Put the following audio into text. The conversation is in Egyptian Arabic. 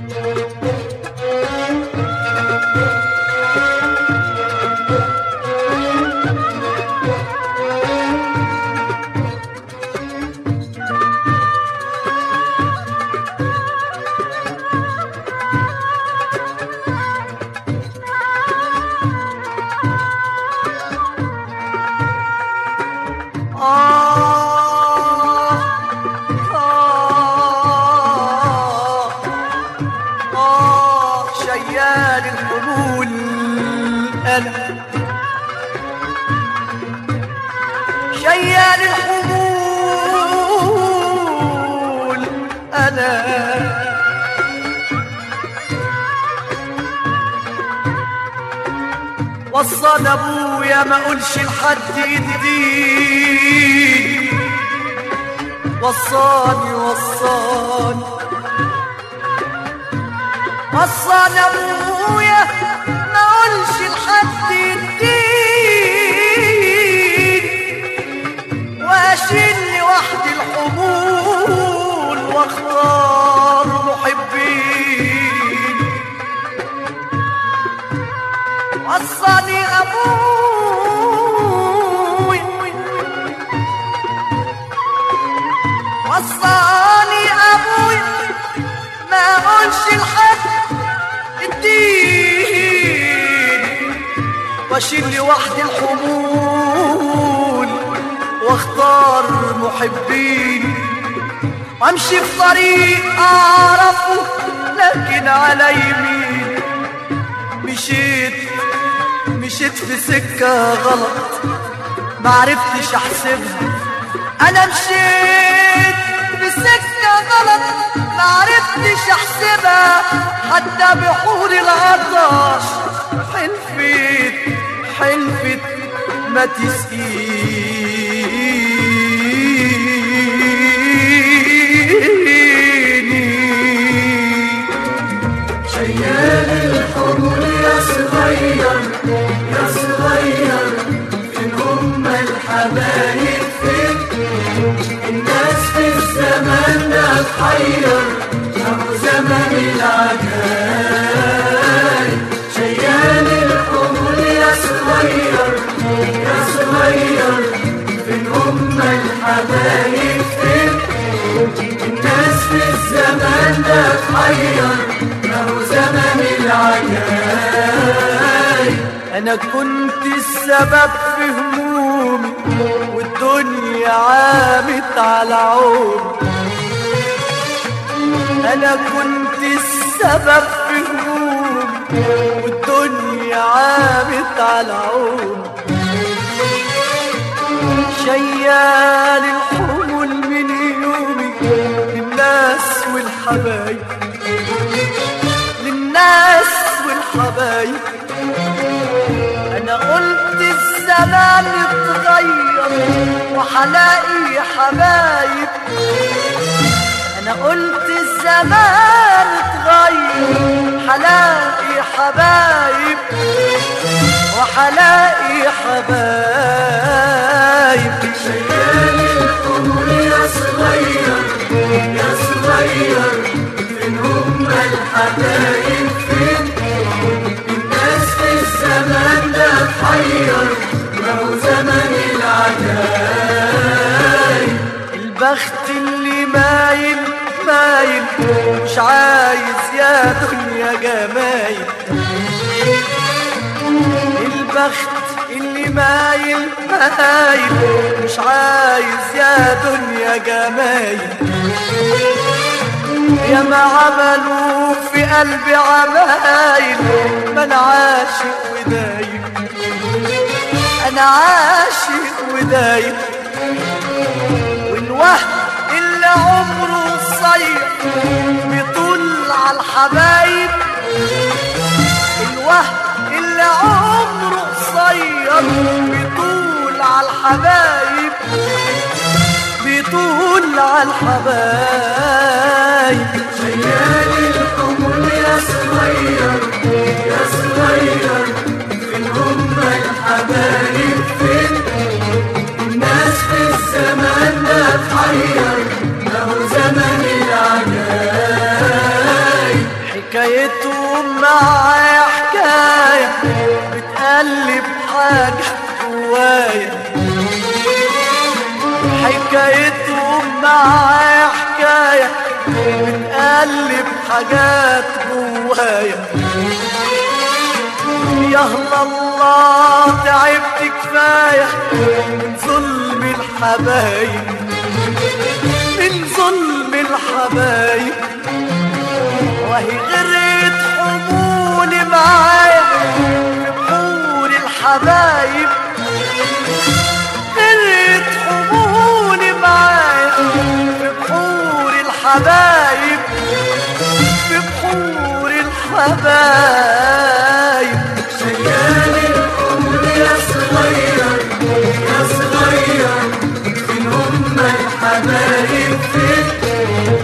آه آه آه شيال الحلول أنا شيال الحمول أنا وصل ابويا ما اقولش لحد يديني وصاني وصاني وصاني ابويا ما اقولش لحد يديني واشيل لوحدي الحمول واختار محبين وصاني ابوي وصاني ابوي ما اقولش لحد الدين واشيل لوحدي الحمول واختار محبين وامشي في طريق اعرفه لكن على يمين مشيت مشيت في سكة غلط معرفتش احسبها انا مشيت في سكة غلط معرفتش احسبها حتى بحور العطش حلفت حلفت ما تسقيني شيال الحمول يا صغير يا صغير فين هم الحبايب فين الناس في الزمان ده تحير ابو زمن العجايب شيال الحمول يا صغير يا صغير فين هم الحبايب فين الناس في الزمان ده تحير ما هو زمن العجايب انا كنت السبب في همومي والدنيا عامت على عومي انا كنت السبب في همومي والدنيا عامت على عومي شيال الحمل من يومي للناس والحبايب للناس والحبايب انا قلت الزمان اتغير وحلاقي حبايب انا قلت الزمان اتغير حلاقي حبايب وحلاقي حبايب شيال الحمول يا صغير يا صغير فين هم الحبايب فين الناس في الزمان ده تحير ما هو زمن العجايب البخت اللي مايل مايل مش عايز يا دنيا جمايل البخت اللي مايل مايل مش عايز يا دنيا جمايل يا ما عملوا في قلبي عمايل ما انا عاشق ودايم انا عاشق ودايم والوهم اللي عمره قصير بيطول على الحبايب الوهم اللي عمره قصير بيطول على الحبايب بيطول على الحبايب شيال الحمول يا صغير يا صغير فين هم الحبايب فين الناس في الزمان ده تحير ما هو زمن العجايب معايا حكاية بتقلب حاجة جوايا حكايتهم معايا حكاية بتقلب حاجات جوايا يا الله تعبت كفاية من ظلم الحبايب من ظلم الحبايب وهي غريت حمولي معايا في بحور الحبايب غريت حمولي معايا في بحور الحبايب في بحور الحبايب شيال العمر يا صغير يا صغير فين هم الحبايب فين